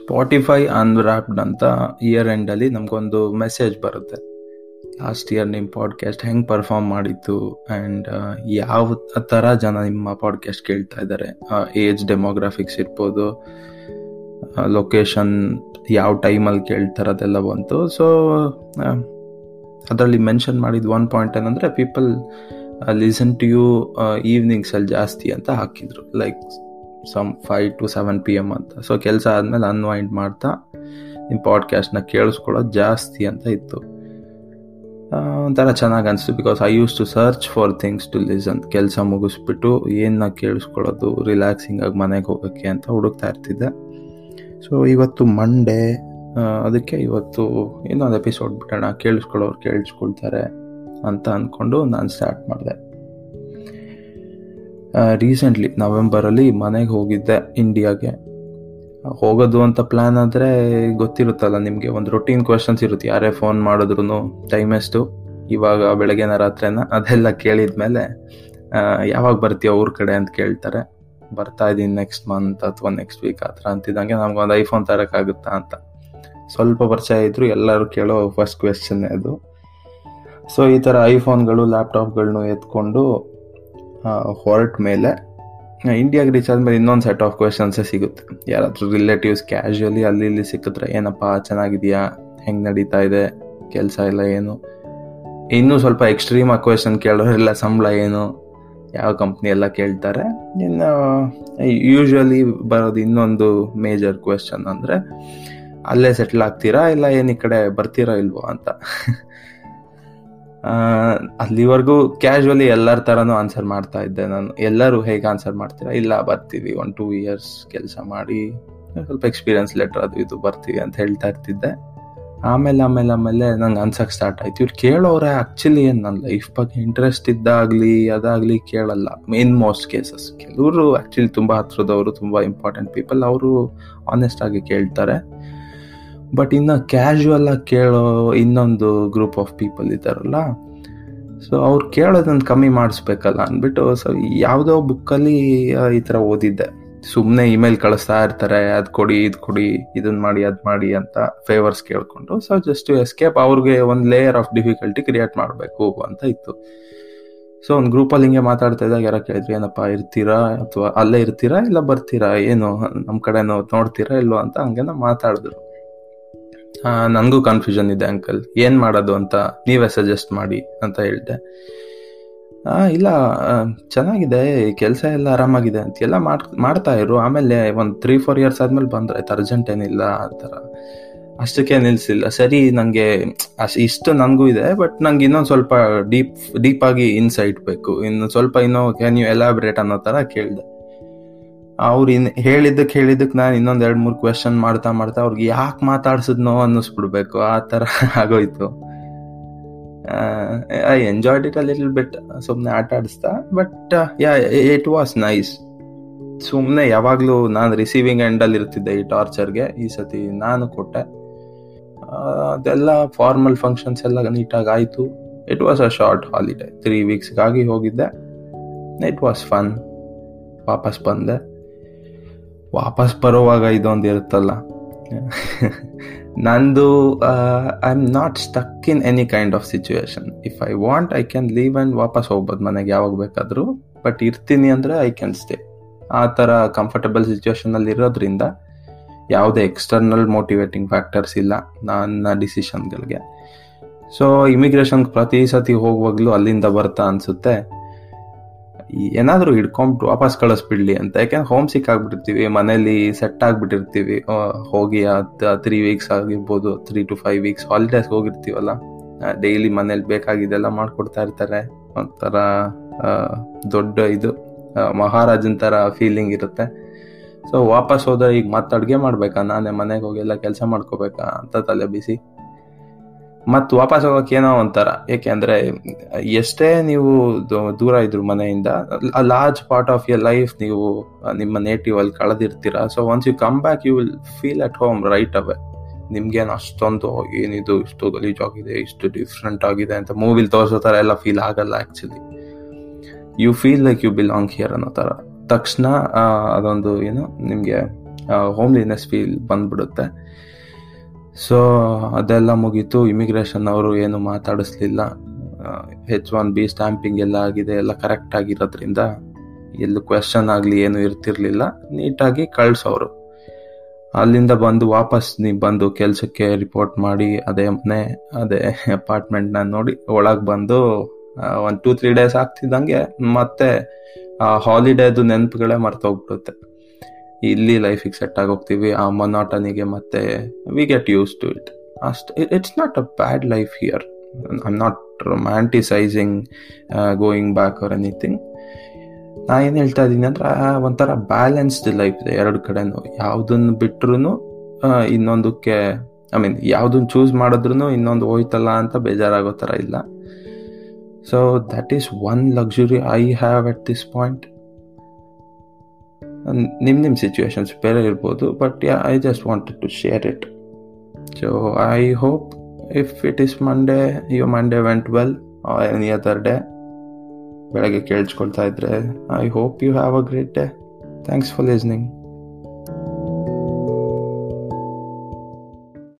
Spotify ಅನ್ವ್ರಾಪ್ಡ್ ಅಂತ year ಎಂಡಲ್ಲಿ ನಮಗೊಂದು message ಬರುತ್ತೆ ಲಾಸ್ಟ್ ಇಯರ್ ನಿಮ್ಮ ಪಾಡ್ಕಾಸ್ಟ್ ಹೆಂಗೆ ಪರ್ಫಾರ್ಮ್ ಮಾಡಿತ್ತು ಆ್ಯಂಡ್ ಯಾವ ಥರ ಜನ ನಿಮ್ಮ ಪಾಡ್ಕಾಸ್ಟ್ ಕೇಳ್ತಾ ಇದ್ದಾರೆ ಏಜ್ ಡೆಮೋಗ್ರಾಫಿಕ್ಸ್ ಇರ್ಬೋದು ಲೊಕೇಶನ್ ಯಾವ ಟೈಮಲ್ಲಿ ಕೇಳ್ತಾರೆ ಅದೆಲ್ಲ ಬಂತು ಸೊ ಅದರಲ್ಲಿ ಮೆನ್ಷನ್ ಮಾಡಿದ ಒನ್ ಪಾಯಿಂಟ್ ಏನಂದರೆ ಪೀಪಲ್ ಲಿಸನ್ ಟು ಯು ಈವ್ನಿಂಗ್ಸಲ್ಲಿ ಜಾಸ್ತಿ ಅಂತ ಹಾಕಿದ್ರು like some five to seven P M ಅಂತ ಸೊ ಕೆಲಸ ಆದಮೇಲೆ ಅನ್ವೈಂಡ್ ಮಾಡ್ತಾ ನಿಮ್ಮ ಪಾಡ್ಕಾಸ್ಟ್ನ ಕೇಳಿಸ್ಕೊಳ್ಳೋದು ಜಾಸ್ತಿ ಅಂತ ಇತ್ತು ಒಂಥರ ಚೆನ್ನಾಗಿ ಅನಿಸ್ತು because I used to search for things to listen ಕೆಲಸ ಮುಗಿಸ್ಬಿಟ್ಟು ಏನನ್ನ ಕೇಳಿಸ್ಕೊಳ್ಳೋದು ರಿಲ್ಯಾಕ್ಸಿಂಗ್ ಆಗಿ ಮನೆಗೆ ಹೋಗೋಕ್ಕೆ ಅಂತ ಹುಡುಕ್ತಾ ಇರ್ತಿದ್ದೆ ಸೊ ಇವತ್ತು ಮಂಡೇ ಅದಕ್ಕೆ ಇವತ್ತು ಇನ್ನೊಂದು ಎಪಿಸೋಡ್ ಬಿಟ್ಟೋಣ ಕೇಳಿಸ್ಕೊಳ್ಳೋರು ಕೇಳಿಸ್ಕೊಳ್ತಾರೆ ಅಂತ ಅಂದ್ಕೊಂಡು ನಾನು ಸ್ಟಾರ್ಟ್ ಮಾಡಿದೆ ರೀಸೆಂಟ್ಲಿ ನವೆಂಬರಲ್ಲಿ ಮನೆಗೆ ಹೋಗಿದ್ದೆ ಇಂಡಿಯಾಗೆ ಹೋಗೋದು ಅಂತ ಪ್ಲ್ಯಾನ್ ಆದರೆ ಗೊತ್ತಿರುತ್ತಲ್ಲ ನಿಮಗೆ ಒಂದು ರೊಟೀನ್ ಕ್ವೆಶನ್ಸ್ ಇರುತ್ತೆ ಯಾರೇ ಫೋನ್ ಮಾಡಿದ್ರು ಟೈಮ್ ಎಷ್ಟು ಇವಾಗ ಬೆಳಗ್ಗೆನ ರಾತ್ರಿನ ಅದೆಲ್ಲ ಕೇಳಿದ್ಮೇಲೆ ಯಾವಾಗ ಬರ್ತೀಯ ಊರ ಕಡೆ ಅಂತ ಕೇಳ್ತಾರೆ ಬರ್ತಾ ಇದ್ದೀನಿ ನೆಕ್ಸ್ಟ್ ಮಂತ್ ಅಥವಾ ನೆಕ್ಸ್ಟ್ ವೀಕ್ ಆ ಥರ ಅಂತಿದ್ದಂಗೆ ನಮ್ಗೊಂದು ಐಫೋನ್ ತರೋಕ್ಕಾಗುತ್ತಾ ಅಂತ ಸ್ವಲ್ಪ ಪರಿಚಯ ಇದ್ರು ಎಲ್ಲರೂ ಕೇಳೋ ಫಸ್ಟ್ ಕ್ವೆಶನ್ನೇ ಅದು ಸೊ ಈ ಥರ ಐಫೋನ್ಗಳು ಲ್ಯಾಪ್ಟಾಪ್ಗಳನ್ನೂ ಎತ್ಕೊಂಡು ಹೊರಟ ಮೇಲೆ ಇಂಡಿಯಾಗೆ ರೀಚ್ ಆದಮೇಲೆ ಇನ್ನೊಂದು ಸೆಟ್ ಆಫ್ ಕ್ವೆಶನ್ಸೇ ಸಿಗುತ್ತೆ ಯಾರಾದರೂ ರಿಲೇಟಿವ್ಸ್ ಕ್ಯಾಶುಯಲಿ ಅಲ್ಲಿ ಇಲ್ಲಿ ಸಿಕ್ಕಿದ್ರೆ ಏನಪ್ಪ ಚೆನ್ನಾಗಿದೆಯಾ ಹೆಂಗೆ ನಡೀತಾ ಇದೆ ಕೆಲಸ ಎಲ್ಲ ಏನು ಇನ್ನೂ ಸ್ವಲ್ಪ ಎಕ್ಸ್ಟ್ರೀಮ್ ಆಗಿ ಕ್ವೆಶನ್ ಕೇಳೋರೆಲ್ಲ ಸಂಬಳ ಏನು ಯಾವ ಕಂಪ್ನಿ ಎಲ್ಲ ಕೇಳ್ತಾರೆ ಇನ್ನು ಯೂಶ್ವಲಿ ಬರೋದು ಇನ್ನೊಂದು ಮೇಜರ್ ಕ್ವೆಶನ್ ಅಂದರೆ ಅಲ್ಲೇ ಸೆಟ್ಲ್ ಆಗ್ತೀರಾ ಇಲ್ಲ ಏನು ಈ ಕಡೆ ಬರ್ತೀರಾ ಇಲ್ವೋ ಅಂತ ಅಲ್ಲಿವರೆಗೂ ಕ್ಯಾಶುವಲಿ ಎಲ್ಲರ ಥರನೂ ಆನ್ಸರ್ ಮಾಡ್ತಾ ಇದ್ದೆ ನಾನು ಎಲ್ಲರೂ ಹೇಗೆ ಆನ್ಸರ್ ಮಾಡ್ತೀರಾ ಇಲ್ಲ ಬರ್ತೀವಿ ಒನ್ ಟೂ ಇಯರ್ಸ್ ಕೆಲಸ ಮಾಡಿ ಸ್ವಲ್ಪ ಎಕ್ಸ್ಪೀರಿಯನ್ಸ್ ಲೆಟರ್ ಅದು ಇದು ಬರ್ತೀವಿ ಅಂತ ಹೇಳ್ತಾ ಇರ್ತಿದ್ದೆ ಆಮೇಲೆ ಆಮೇಲೆ ಆಮೇಲೆ ನಂಗೆ ಅನ್ಸಕ್ಕೆ ಸ್ಟಾರ್ಟ್ ಆಯ್ತು ಇವ್ರು ಕೇಳೋರೆ ಆ್ಯಕ್ಚುಲಿ ಏನು ನನ್ನ ಲೈಫ್ ಬಗ್ಗೆ ಇಂಟ್ರೆಸ್ಟ್ ಇದ್ದಾಗಲಿ ಅದಾಗಲಿ ಕೇಳಲ್ಲ ಇನ್ ಮೋಸ್ಟ್ ಕೇಸಸ್ ಕೆಲವರು ಆ್ಯಕ್ಚುಲಿ ತುಂಬ ಹತ್ರದವರು ತುಂಬ ಇಂಪಾರ್ಟೆಂಟ್ ಪೀಪಲ್ ಅವರು ಆನೆಸ್ಟ್ ಆಗಿ ಕೇಳ್ತಾರೆ ಬಟ್ ಇನ್ನು ಕ್ಯಾಶುವಲ್ ಆಗಿ ಕೇಳೋ ಇನ್ನೊಂದು ಗ್ರೂಪ್ ಆಫ್ ಪೀಪಲ್ ಇದ್ದಾರಲ್ಲ ಸೊ ಅವ್ರು ಕೇಳೋದನ್ನು ಕಮ್ಮಿ ಮಾಡಿಸ್ಬೇಕಲ್ಲ ಅಂದ್ಬಿಟ್ಟು ಸೊ ಯಾವುದೋ ಬುಕ್ಕಲ್ಲಿ ಈ ಥರ ಓದಿದ್ದೆ ಸುಮ್ಮನೆ ಇಮೇಲ್ ಕಳಿಸ್ತಾ ಇರ್ತಾರೆ ಅದು ಕೊಡಿ ಇದು ಕೊಡಿ ಇದನ್ನ ಮಾಡಿ ಅದು ಮಾಡಿ ಅಂತ ಫೇವರ್ಸ್ ಕೇಳ್ಕೊಂಡು ಸೊ ಜಸ್ಟ್ ಎಸ್ಕೇಪ್ ಅವ್ರಿಗೆ ಒಂದು ಲೇಯರ್ ಆಫ್ ಡಿಫಿಕಲ್ಟಿ ಕ್ರಿಯೇಟ್ ಮಾಡಬೇಕು ಅಂತ ಇತ್ತು ಸೊ ಒಂದು ಗ್ರೂಪಲ್ಲಿ ಹಿಂಗೆ ಮಾತಾಡ್ತಾ ಇದ್ದಾಗ ಯಾರೋ ಕೇಳಿದ್ರು ಏನಪ್ಪ ಇರ್ತೀರಾ ಅಥವಾ ಅಲ್ಲೇ ಇರ್ತೀರಾ ಇಲ್ಲ ಬರ್ತೀರಾ ಏನು ನಮ್ಮ ಕಡೆನೋ ನೋಡ್ತೀರಾ ಇಲ್ವೋ ಅಂತ ಹಂಗೇನ ಮಾತಾಡಿದ್ರು ನನಗೂ ಕನ್ಫ್ಯೂಷನ್ ಇದೆ ಅಂಕಲ್ ಏನು ಮಾಡೋದು ಅಂತ ನೀವೇ ಸಜೆಸ್ಟ್ ಮಾಡಿ ಅಂತ ಹೇಳಿದೆ ಇಲ್ಲ ಚೆನ್ನಾಗಿದೆ ಕೆಲಸ ಎಲ್ಲ ಆರಾಮಾಗಿದೆ ಅಂತ ಎಲ್ಲ ಮಾಡ್ತಾ ಇರು ಆಮೇಲೆ ಒಂದು ತ್ರೀ ಫೋರ್ ಇಯರ್ಸ್ ಆದ್ಮೇಲೆ ಬಂದ್ರೆ ಅರ್ಜೆಂಟ್ ಏನಿಲ್ಲ ಆ ಥರ ಅಷ್ಟಕ್ಕೆ ನಿಲ್ಸಿಲ್ಲ ಸರಿ ನನಗೆ ಅಷ್ಟು ಇಷ್ಟು ನನಗೂ ಇದೆ ಬಟ್ ನಂಗೆ ಇನ್ನೊಂದು ಸ್ವಲ್ಪ ಡೀಪ್ ಡೀಪ್ ಆಗಿ ಇನ್ಸೈಟ್ ಬೇಕು ಇನ್ನು ಸ್ವಲ್ಪ ಇನ್ನೂ ಕ್ಯಾನ್ ಯು ಎಲಾಬ್ರೇಟ್ ಅನ್ನೋ ಥರ ಕೇಳಿದೆ ಅವ್ರು ಇನ್ ಹೇಳಿದ್ದಕ್ಕೆ ಹೇಳಿದ್ದಕ್ಕೆ ನಾನು ಇನ್ನೊಂದು ಎರಡು ಮೂರು ಕ್ವೆಶನ್ ಮಾಡ್ತಾ ಮಾಡ್ತಾ ಅವ್ರಿಗೆ ಯಾಕೆ ಮಾತಾಡ್ಸಿದ್ನೋ ಅನ್ನಿಸ್ಬಿಡ್ಬೇಕು ಆ ಥರ ಆಗೋಯ್ತು I enjoyed it a little bit ಸುಮ್ಮನೆ ಆಟ ಆಡಿಸ್ತಾ but yeah it was nice ಸುಮ್ಮನೆ ಯಾವಾಗಲೂ ನಾನು ರಿಸೀವಿಂಗ್ ಎಂಡಲ್ಲಿ ಇರ್ತಿದ್ದೆ ಈ ಟಾರ್ಚರ್ಗೆ ಈ ಸತಿ ನಾನು ಕೊಟ್ಟೆ ಅದೆಲ್ಲ ಫಾರ್ಮಲ್ ಫಂಕ್ಷನ್ಸ್ ಎಲ್ಲ ನೀಟಾಗಿ ಆಯಿತು it was a short holiday three ವೀಕ್ಸ್ಗಾಗಿ ಹೋಗಿದ್ದೆ ಇಟ್ ವಾಸ್ ಫನ್ ವಾಪಸ್ ಬಂದೆ ವಾಪಸ್ ಬರೋವಾಗ ಇದೊಂದು ಇರುತ್ತಲ್ಲ ನಂದು I am not stuck in any kind of situation if I want I can leave and ವಾಪಸ್ ಹೋಗ್ಬೋದು ಮನೆಗೆ ಯಾವಾಗ ಬೇಕಾದರೂ ಬಟ್ ಇರ್ತೀನಿ ಅಂದರೆ ಐ ಕ್ಯಾನ್ ಸ್ಟೇ ಆ ಥರ ಕಂಫರ್ಟಬಲ್ ಸಿಚುವೇಶನಲ್ಲಿ ಇರೋದ್ರಿಂದ ಯಾವುದೇ ಎಕ್ಸ್ಟರ್ನಲ್ ಮೋಟಿವೇಟಿಂಗ್ ಫ್ಯಾಕ್ಟರ್ಸ್ ಇಲ್ಲ ನನ್ನ ಡಿಸಿಷನ್ಗಳಿಗೆ ಸೊ ಇಮಿಗ್ರೇಷನ್ಗೆ ಪ್ರತಿ ಸತಿ ಹೋಗುವಾಗಲೂ ಅಲ್ಲಿಂದ ಬರ್ತಾ ಅನಿಸುತ್ತೆ ಏನಾದರೂ ಹಿಡ್ಕೊಂಬಿಟ್ಟು ವಾಪಸ್ ಕಳಿಸ್ಬಿಡ್ಲಿ ಅಂತ ಯಾಕೆಂದ್ರೆ ಹೋಮ್ ಸಿಕ್ ಆಗ್ಬಿಟ್ಟಿರ್ತೀವಿ ಮನೇಲಿ ಸೆಟ್ ಆಗಿಬಿಟ್ಟಿರ್ತೀವಿ ಹೋಗಿ ತ್ರೀ ವೀಕ್ಸ್ ಆಗಿರ್ಬೋದು three to five weeks holidays ಹೋಗಿರ್ತೀವಲ್ಲ ಡೈಲಿ ಮನೇಲಿ ಬೇಕಾಗಿದ್ದೆಲ್ಲ ಮಾಡ್ಕೊಡ್ತಾ ಇರ್ತಾರೆ ಒಂಥರ ದೊಡ್ಡ ಇದು ಮಹಾರಾಜನ್ ಥರ ಫೀಲಿಂಗ್ ಇರುತ್ತೆ ಸೊ ವಾಪಸ್ ಹೋದ್ರೆ ಈಗ ಮತ್ತೆ ಅಡುಗೆ ಮಾಡ್ಬೇಕಾ ನಾನೇ ಮನೆಗೆ ಹೋಗಿ ಎಲ್ಲ ಕೆಲಸ ಮಾಡ್ಕೋಬೇಕಾ ಅಂತ ತಲೆ ಬಿಸಿ ಮತ್ತು ವಾಪಸ್ ಹೋಗೋಕೆ ಏನೋ ಒಂಥರ ಏಕೆಂದರೆ ಎಷ್ಟೇ ನೀವು ದೂರ ಇದ್ರು ಮನೆಯಿಂದ large part of your life ನೀವು ನಿಮ್ಮ ನೇಟಿವ್ ಅಲ್ಲಿ ಕಳೆದಿರ್ತೀರ so once you come back you will feel at home right away ನಿಮ್ಗೇನು ಅಷ್ಟೊಂದು ಏನಿದು ಇಷ್ಟು ಗಲೀಜಾಗಿದೆ ಇಷ್ಟು ಡಿಫ್ರೆಂಟ್ ಆಗಿದೆ ಅಂತ ಮೂವಿಲಿ ತೋರಿಸೋ ಥರ ಎಲ್ಲ ಫೀಲ್ ಆಗಲ್ಲ actually you feel like you belong here ಅನ್ನೋ ಥರ ತಕ್ಷಣ ಅದೊಂದು ಏನು ನಿಮಗೆ ಹೋಮ್ಲಿನೆಸ್ ಫೀಲ್ ಬಂದ್ಬಿಡುತ್ತೆ ಸೊ ಅದೆಲ್ಲ ಮುಗೀತು ಇಮಿಗ್ರೇಷನ್ ಅವರು ಏನು ಮಾತಾಡಿಸ್ಲಿಲ್ಲ ಹೆಚ್ ಒನ್ ಬಿ ಸ್ಟ್ಯಾಂಪಿಂಗ್ ಎಲ್ಲ ಆಗಿದೆ ಎಲ್ಲ ಕರೆಕ್ಟ್ ಆಗಿರೋದ್ರಿಂದ ಎಲ್ಲೂ ಕ್ವೆಶನ್ ಆಗಲಿ ಏನು ಇರ್ತಿರ್ಲಿಲ್ಲ ನೀಟಾಗಿ ಕಳ್ಸೋರು ಅಲ್ಲಿಂದ ಬಂದು ವಾಪಸ್ ನೀವು ಬಂದು ಕೆಲಸಕ್ಕೆ ರಿಪೋರ್ಟ್ ಮಾಡಿ ಅದೇ ಮನೆ ಅದೇ ಅಪಾರ್ಟ್ಮೆಂಟ್ನ ನೋಡಿ ಒಳಗೆ ಬಂದು ಒಂದು ಟೂ ತ್ರೀ ಡೇಸ್ ಆಗ್ತಿದ್ದಂಗೆ ಮತ್ತೆ ಆ ಹಾಲಿಡೇದು ನೆನಪುಗಳೇ ಮರ್ತೋಗ್ಬಿಡುತ್ತೆ ಇಲ್ಲಿ ಲೈಫಿಗೆ ಸೆಟ್ ಆಗೋಗ್ತೀವಿ ಆ ಮೊನಾಟನಿಗೆ ಮತ್ತೆ we get used to it ಅಷ್ಟು it's not a bad life here I am not romanticising going back or anything ನಾ ಏನು ಹೇಳ್ತಾ ಇದ್ದೀನಿ ಅಂದ್ರೆ ಒಂಥರ ಬ್ಯಾಲೆನ್ಸ್ಡ್ ಲೈಫ್ ಇದೆ ಎರಡು ಕಡೆನೂ ಯಾವುದನ್ನು ಬಿಟ್ರು ಇನ್ನೊಂದಕ್ಕೆ ಐ ಮೀನ್ ಯಾವುದನ್ನು ಚೂಸ್ ಮಾಡಿದ್ರು ಇನ್ನೊಂದು ಹೋಯ್ತಲ್ಲ ಅಂತ ಬೇಜಾರಾಗೋ ಥರ ಇಲ್ಲ so that is one luxury I have at this point ನಿಮ್ಮ ನಿಮ್ಮ ಸಿಚುವೇಶನ್ಸ್ ಬೇರೆ ಇರ್ಬೋದು but yeah I just wanted to share it so I hope if it is Monday you Monday went well any other day ಬೆಳಗ್ಗೆ ಕೇಳಿಸ್ಕೊಳ್ತಾ ಇದ್ರೆ I hope you have a great day thanks for listening